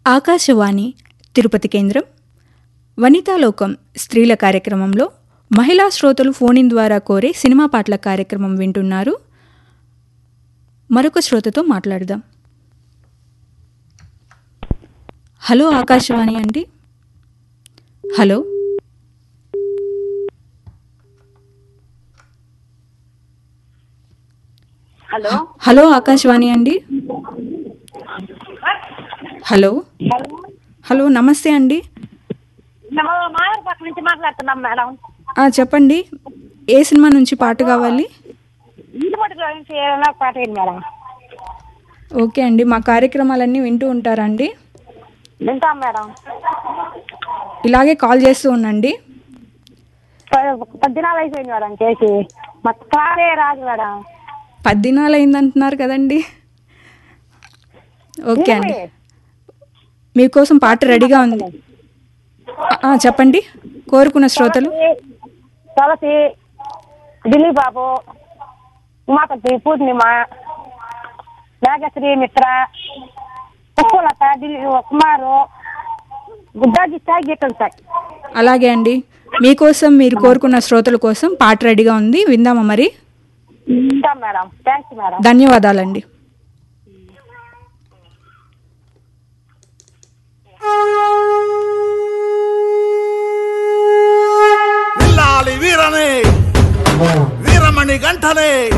ఆకాశవాణి తిరుపతి కేంద్రం వనితాలోకం స్త్రీల కార్యక్రమంలో మహిళా శ్రోతలు ఫోన్ ద్వారా కోరే సినిమా పాటల కార్యక్రమం వింటున్నారు మరొక శ్రోతతో మాట్లాడదాం హలో ఆకాశవాణి అండి హలో హలో హలో ఆకాశవాణి అండి హలో హలో హలో నమస్తే అండి మేము మాయర్పట్ల నుంచి మాట్లాడుతున్నాం మేడం ఆ, చెప్పండి ఏ సినిమా నుంచి పాట కావాలి ఇంటి మటుకు నుంచి ఏదైనా పాట ఏంటి మేడం ఓకే అండి మా కార్యక్రమాలన్నీ వింటూ ఉంటారండి వింటాం మేడం ఇలాగే కాల్ చేస్తూ ఉండండి ప- పద్దినాలు అయిపోయింది మేడం చేసి మా కాలే రాదు మేడం పద్దినాలు అయిందంటున్నారు కదండి ఓకే అండి మీకోసం పాట రెడీగా ఉంది ఆ, ఆ, చెప్పండి కోరుకున్న శ్రోతలు తులసి దిలీప్ బాబు ఉమాపతి పూర్ణిమ నాగశ్రీ మిత్ర ఉప్పులత దిలీ కుమారు గుడ్డాజీ సాయి గీతం సార్ అలాగే అండి మీకోసం మీరు కోరుకున్న శ్రోతల కోసం పాట రెడీగా ఉంది విందామా మరి వింటాం మేడం థ్యాంక్స్ మేడం ధన్యవాదాలండి వెళ్ళాలి వీరనే వీరమణి గంటనే